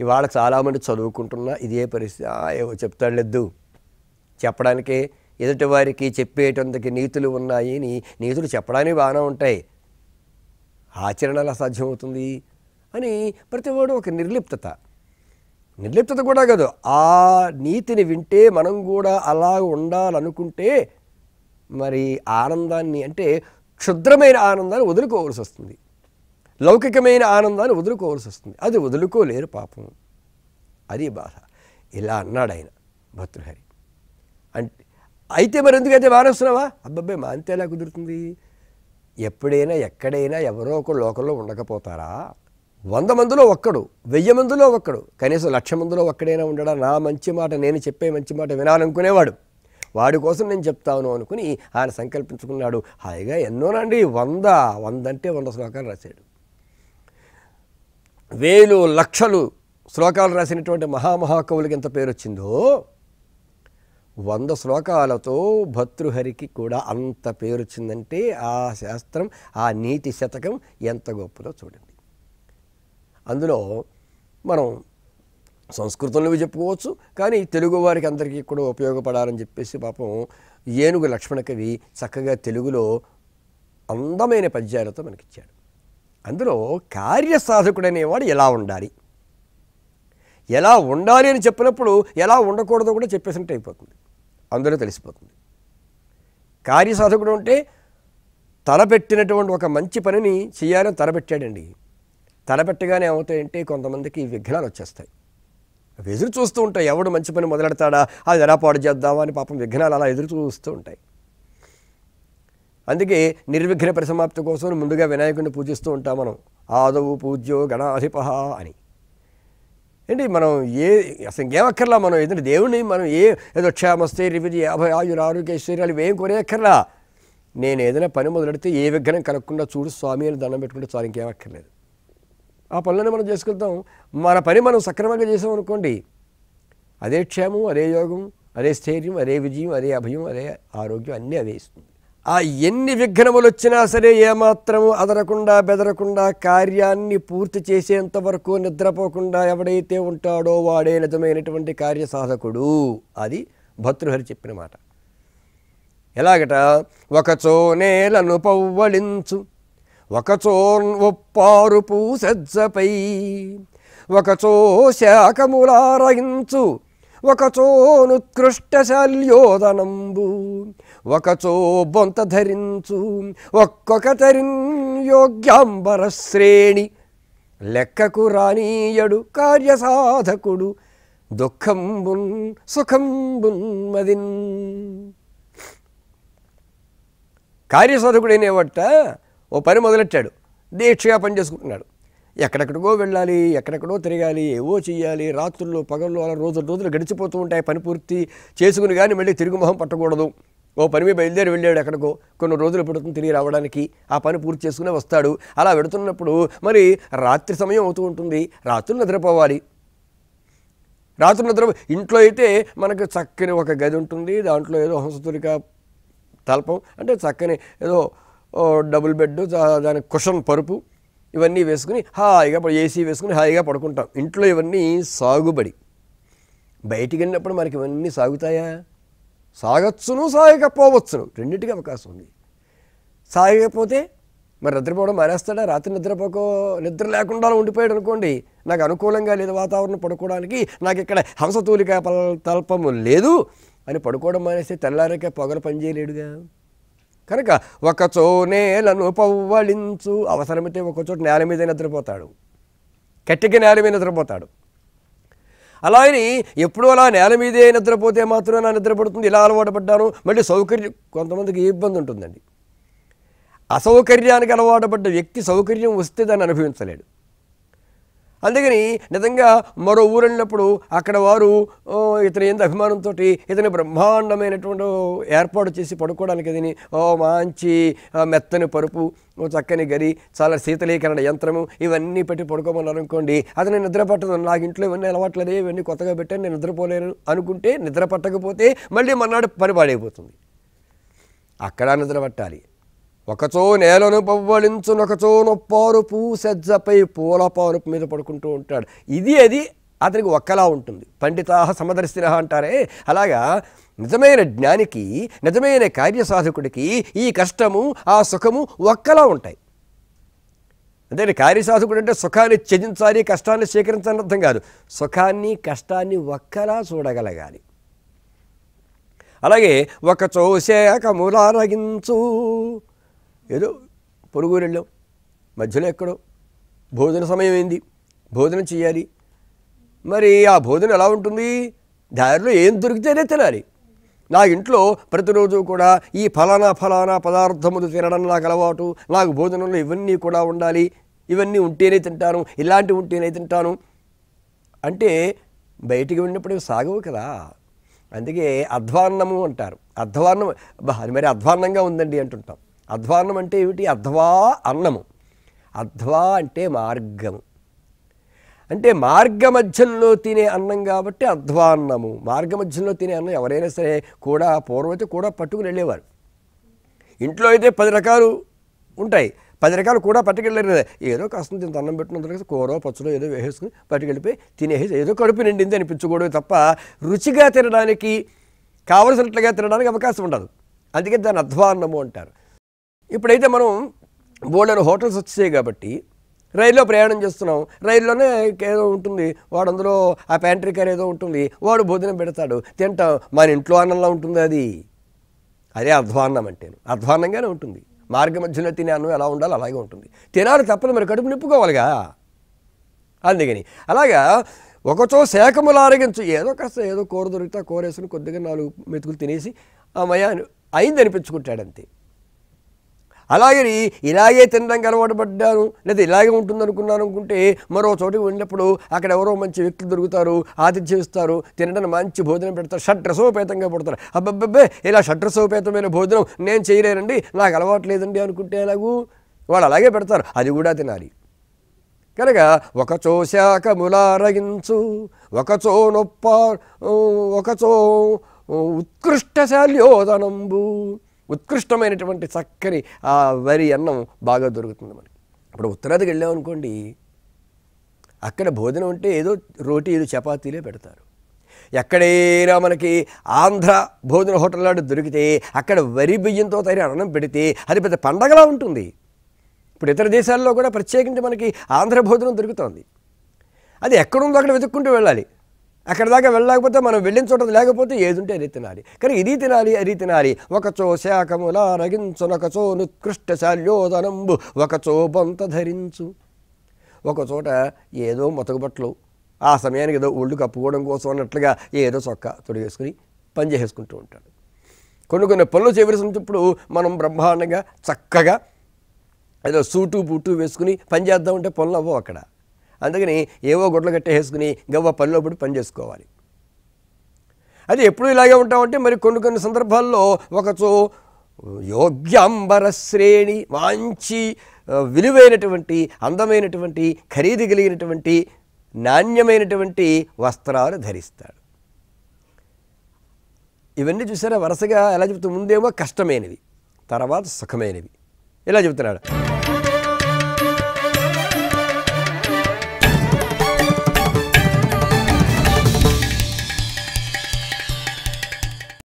ఇవాళ చాలామంది చదువుకుంటున్నా ఇదే పరిస్థితి "ఆ, ఏవో చెప్తాడులేదు చెప్పడానికే ఎదుటి వారికి చెప్పేటందుకు నీతులు ఉన్నాయి నీ నీతులు చెప్పడానికి బాగానే ఉంటాయి ఆచరణ ఎలా సాధ్యమవుతుంది అని ప్రతివాడు ఒక నిర్లిప్తత నిర్లిప్తత కూడా కాదు ఆ నీతిని వింటే మనం కూడా అలా ఉండాలనుకుంటే మరి ఆనందాన్ని అంటే క్షుద్రమైన ఆనందాన్ని వదులుకోవాల్సి వస్తుంది లౌకికమైన ఆనందాన్ని వదులుకోవాల్సి వస్తుంది అది వదులుకోలేరు పాపం అది బాధ ఇలా అన్నాడు ఆయన భర్తృహరి అంటే అయితే మరి ఎందుకైతే మానేస్తున్నావా అబ్బాబ్బే మానితే ఎలా కుదురుతుంది ఎప్పుడైనా ఎక్కడైనా ఎవరో ఒక లోకంలో ఉండకపోతారా వంద మందిలో ఒక్కడు వెయ్యి మందిలో ఒక్కడు కనీసం లక్ష మందిలో ఒక్కడైనా ఉండడా నా మంచి మాట నేను చెప్పే మంచి మాట వినాలనుకునేవాడు వాడి కోసం నేను చెప్తాను అనుకుని ఆయన సంకల్పించుకున్నాడు హాయిగా ఎన్నోనండి వంద వంద అంటే వంద శ్లోకాలు రాశాడు వేలు లక్షలు శ్లోకాలు రాసినటువంటి మహామహాకవులకి ఎంత పేరు వచ్చిందో వంద శ్లోకాలతో భర్తృహరికి కూడా అంత పేరు వచ్చిందంటే ఆ శాస్త్రం ఆ నీతి శతకం ఎంత గొప్పదో చూడండి అందులో మనం సంస్కృతంలో చెప్పుకోవచ్చు కానీ తెలుగు వారికి అందరికీ కూడా ఉపయోగపడాలని చెప్పేసి పాపం ఏనుగు లక్ష్మణ కవి చక్కగా తెలుగులో అందమైన పద్యాలతో మనకిచ్చాడు అందులో కార్యసాధకుడు అనేవాడు ఎలా ఉండాలి ఎలా ఉండాలి అని చెప్పినప్పుడు ఎలా ఉండకూడదో కూడా చెప్పేసినట్టు అయిపోతుంది అందులో తెలిసిపోతుంది కార్యసాధకుడు అంటే తలపెట్టినటువంటి ఒక మంచి పనిని చేయాలని తలపెట్టాడండి తలపెట్టగానే ఏమవుతాయంటే కొంతమందికి విఘ్నాలు వచ్చేస్తాయి అవి ఎదురు చూస్తూ ఉంటాయి ఎవడు మంచి పని మొదలెడతాడా అది ఎలా పాడు చేద్దామా అని పాపం విఘ్నాలు అలా ఎదురు చూస్తూ ఉంటాయి అందుకే నిర్విఘ్న పరిసమాప్తి కోసం ముందుగా వినాయకుడిని పూజిస్తూ ఉంటాం మనం ఆదవు పూజ్యో గణాధిప అని ఏంటి మనం ఏ అసలు ఇంకేమక్కర్లా మనం ఏదంటే దేవుడిని మనం ఏ ఏదో క్షేమస్తే రివిజి యాభై ఆయుర ఆరోగ్య ఐశ్వర్యాలు ఇవేం కొనేయక్కర్లా నేను ఏదైనా పని మొదలెడితే ఏ విఘ్నం కలగకుండా చూడు స్వామి అని దండం పెట్టుకుంటే చాలు ఇంకేమక్కర్లేదు ఆ పనులను మనం చేసుకెళ్తాం మన పని మనం సక్రమంగా చేసాం అనుకోండి అదే క్షేమం అదే యోగం అదే స్థైర్యం అదే విజయం అదే అభయం అదే ఆరోగ్యం అన్నీ అవే ఇస్తుంది ఆ ఎన్ని విఘ్నములు వచ్చినా సరే ఏమాత్రము అదరకుండా బెదరకుండా కార్యాన్ని పూర్తి చేసేంత వరకు నిద్రపోకుండా ఎవడైతే ఉంటాడో వాడే నిజమైనటువంటి కార్యసాధకుడు అది భర్తృహరి చెప్పిన మాట ఎలాగట ఒకచో నేలను పవ్వళించు ఒకచో ఒప్పారు పూసజ్జపై ఒకచో శాఖములారయించు ఒకచోనుత్కృష్ట శల్యోదనంబు ఒకచో బొంత ధరించు ఒక్కొక్క తరిన్ యోగ్యాంబర శ్రేణి లెక్కకు రానీయడు కార్యసాధకుడు దుఃఖంబున్ సుఖంబున్ మదిన్ కార్యసాధకుడు అనేవట ఓ పని మొదలెట్టాడు దీక్షగా పని చేసుకుంటున్నాడు ఎక్కడెక్కడికో వెళ్ళాలి ఎక్కడెక్కడో తిరగాలి ఏవో చెయ్యాలి రాత్రుల్లో పగళ్ళు అలా రోజులు రోజులు గడిచిపోతూ ఉంటాయి పని పూర్తి చేసుకుని కానీ మళ్ళీ తిరుగు మొహం పట్టకూడదు ఓ పని మీద బయలుదేరి వెళ్ళాడు ఎక్కడికో కొన్ని రోజులు పడుతుంది తిరిగి రావడానికి ఆ పని పూర్తి చేసుకునే వస్తాడు అలా వెడుతున్నప్పుడు మరి రాత్రి సమయం అవుతూ ఉంటుంది రాత్రులు నిద్రపోవాలి రాత్రి నిద్ర ఇంట్లో అయితే మనకు చక్కని ఒక గది ఉంటుంది దాంట్లో ఏదో హంసతులిక తల్పం అంటే చక్కని ఏదో ఓ డబుల్ బెడ్ దా- దానికి కుషన్ పరుపు ఇవన్నీ వేసుకుని హాయిగా పడు- ఏసీ వేసుకుని హాయిగా పడుకుంటాం ఇంట్లో ఇవన్నీ సాగుబడి బయటికి వెళ్ళినప్పుడు మనకి ఇవన్నీ సాగుతాయా సాగచ్చును సాగకపోవచ్చును రెండింటికి అవకాశం ఉంది సాగకపోతే మరి నిద్రపోవడం మానేస్తాడా రాత్రి నిద్రపోకో నిద్ర లేకుండా ఉండిపోయాడు అనుకోండి నాకు అనుకూలంగా లేదు వాతావరణం పడుకోవడానికి నాకు ఇక్కడ హంసతూలిక పల- తల్పము లేదు అని పడుకోవడం మానేస్తే తెల్లారికే పొగలు పనిచేయలేడుగా కనుక ఒకచో నేలను పవ్వళించు అవసరమైతే ఒకచోట నేల మీద నిద్రపోతాడు కట్టికి నేల మీద నిద్రపోతాడు అలా అని ఎప్పుడూ అలా నేల మీదే నిద్రపోతే మాత్రం నా నిద్రపడుతుంది ఇలా అలవాటు పడ్డాను మళ్ళీ సౌకర్యం కొంతమందికి ఈ ఇబ్బంది ఉంటుందండి అసౌకర్యానికి అలవాటు పడ్డ వ్యక్తి సౌకర్యం వస్తే దాన్ని అనుభవించలేడు అందుకని నిజంగా మరో ఊరు వెళ్ళినప్పుడు అక్కడ వారు ఓ, ఇతని ఏంది అభిమానంతో ఇతని బ్రహ్మాండమైనటువంటి ఏర్పాటు చేసి పడుకోవడానికి ఇదని ఓ మంచి ఆ, మెత్తని పరుపు ఓ చక్కని గరి చాలా శీతలీకరణ యంత్రము ఇవన్నీ పెట్టి పడుకోమన్నారు అనుకోండి అతను నిద్ర పట్టదు నాకు ఇంట్లో ఇవన్నీ అలవాట్లేదే ఇవన్నీ కొత్తగా పెట్టాను నేను నిద్రపోలేను అనుకుంటే నిద్ర పట్టకపోతే మళ్ళీ మన్నాడు పని పాడైపోతుంది అక్కడ నిద్ర పట్టాలి ఒకచో నేలను పవ్వళించునొకచో నొప్పారు పూసెజ్జపై పూల పారుపు మీద పడుకుంటూ ఉంటాడు ఇది అది అతనికి ఒక్కలా ఉంటుంది పండితా సమదర్శిన అంటారే అలాగా నిజమైన జ్ఞానికి నిజమైన కార్యసాధకుడికి ఈ కష్టము ఆ సుఖము ఒక్కలా ఉంటాయి అంటే కార్యసాధకుడు అంటే సుఖాన్ని త్యజించాలి కష్టాన్ని స్వీకరించాలని అర్థం కాదు సుఖాన్ని కష్టాన్ని ఒక్కలా చూడగలగాలి అలాగే ఒక చోశాక మూలారగించు ఏదో పొరుగురు వెళ్ళాం మధ్యలో ఎక్కడో భోజన సమయం అయింది భోజనం చేయాలి మరి ఆ భోజనం ఎలా ఉంటుంది దారిలో ఏం దొరికితేనే తినాలి నా ఇంట్లో ప్రతిరోజు కూడా ఈ ఫలానా ఫలానా పదార్థములు తినడం నాకు అలవాటు నాకు భోజనంలో ఇవన్నీ కూడా ఉండాలి ఇవన్నీ ఉంటేనే తింటాను ఇలాంటివి ఉంటేనే తింటాను అంటే బయటికి వెళ్ళినప్పుడు ఇవి సాగవు కదా అందుకే అధ్వాన్నము అంటారు అధ్వాన్నం బా అది మరి అధ్వాన్నంగా ఉందండి అంటుంటాం అధ్వాన్నం అంటే ఏమిటి అధ్వా అన్నము అధ్వా అంటే మార్గము అంటే మార్గ మధ్యంలో తినే అన్నం కాబట్టి అధ్వాన్నము మార్గ మధ్యంలో తినే అన్నం ఎవరైనా సరే కూడా పూర్వమైతే కూడా పట్టుకుని వెళ్ళేవారు ఇంట్లో అయితే పది రకాలు ఉంటాయి పది రకాలు కూడా పట్టుకెళ్ళారు కదా ఏదో కాస్త ఇంత అన్నం పెట్టినందుకు కూర పచ్చలో ఏదో వేసేసుకుని పట్టుకెళ్ళిపోయి తినేసి ఏదో కడుపు నిండింది అనిపించకూడదు తప్ప రుచిగా తినడానికి కావలసినట్లుగా తినడానికి అవకాశం ఉండదు అందుకే దాన్ని అధ్వాన్నము అంటారు ఇప్పుడైతే మనం బోల్డెన్ హోటల్స్ వచ్చాయి కాబట్టి రైల్లో ప్రయాణం చేస్తున్నాం రైల్లోనే ఏదో ఉంటుంది వాడు అందులో ఆ ప్యాంట్రీ కార్ ఏదో ఉంటుంది వాడు భోజనం పెడతాడు తింటాం మన ఇంట్లో అన్నంలా ఉంటుంది అది అదే అధ్వాన్నం అంటే అధ్వాన్నంగానే ఉంటుంది మార్గ మధ్యలో తినే అన్నం ఎలా ఉండాలో అలాగే ఉంటుంది తినాలి తప్పదు మరి కడుపు నింపుకోవాలిగా అందుకని అలాగా ఒకచో శాఖములు ఆరగించు ఏదో కాస్త ఏదో కూర దొరికితే ఆ కూర వేసుకుని కొద్దిగా నాలుగు మెతుకులు తినేసి ఆ మయా అయింది అనిపించుకుంటాడు అంతే అలాగని ఇలాగే తినడానికి అలవాటు పడ్డాను లేదా ఇలాగే ఉంటుంది అనుకున్నాను అనుకుంటే మరో చోటుకి వెళ్ళినప్పుడు అక్కడ ఎవరో మంచి వ్యక్తులు దొరుకుతారు ఆతిథ్యం ఇస్తారు తినడానికి మంచి భోజనం పెడతారు షడ్రసోపేతంగా పడతారు అబ్బబ్బబ్బే ఇలా షడ్రసోపేతమైన భోజనం నేను చేయలేనండి నాకు అలవాటు లేదండి అనుకుంటే ఎలాగూ వాళ్ళు అలాగే పెడతారు అది కూడా తినాలి కనుక ఒకచో శాఖములారగించు ఒకచో నొప్ప ఒకచో ఉత్కృష్టశాల్యోదనంబు ఉత్కృష్టమైనటువంటి చక్కని ఆ వరి అన్నం బాగా దొరుకుతుంది మనకి ఇప్పుడు ఉత్తరాదికి వెళ్ళామనుకోండి అక్కడ భోజనం అంటే ఏదో రోటీలు చపాతీలే పెడతారు ఎక్కడైనా మనకి ఆంధ్ర భోజన హోటల్ లాంటి దొరికితే అక్కడ వరి బియ్యంతో తయారు అన్నం పెడితే అది పెద్ద పండగలా ఉంటుంది ఇప్పుడు ఇతర దేశాల్లో కూడా ప్రత్యేకించి మనకి ఆంధ్ర భోజనం దొరుకుతోంది అది ఎక్కడుందో అక్కడ వెతుక్కుంటూ వెళ్ళాలి అక్కడ దాకా వెళ్ళలేకపోతే మనం వెళ్ళిన చోట లేకపోతే ఏది ఉంటే అది తినాలి కానీ ఇది తినాలి అది తినాలి ఒకచో శాఖముల రగించునొకచో నుత్కృష్ట శాల్యోదనంబు ఒకచో బొంత ధరించు ఒక చోట ఏదో మొతకబట్టలు ఆ సమయానికి ఏదో ఒళ్ళు కప్పుకోవడం కోసం అన్నట్లుగా ఏదో చొక్కా తొడిగేసుకుని పని చేసేసుకుంటూ ఉంటాడు కొన్ని కొన్ని పనులు చేయవలసినప్పుడు మనం బ్రహ్మాండంగా చక్కగా ఏదో సూటు బూటు వేసుకుని పని చేద్దామంటే పనులు అవ్వవు అక్కడ అందుకని ఏవో గుడ్లు కట్టేసుకుని గవ్వ పనిలో పడి పని చేసుకోవాలి అది ఎప్పుడు ఇలాగే ఉంటామంటే మరి కొన్ని కొన్ని సందర్భాల్లో ఒకచో యోగ్యాంబర శ్రేణి మంచి ఆ, విలువైనటువంటి అందమైనటువంటి ఖరీదు కలిగినటువంటి నాణ్యమైనటువంటి వస్త్రాలు ధరిస్తాడు ఇవన్నీ చూసారా వరుసగా ఎలా చెప్తూ ముందేమో కష్టమైనవి తర్వాత సుఖమైనవి ఇలా చెబుతున్నాడు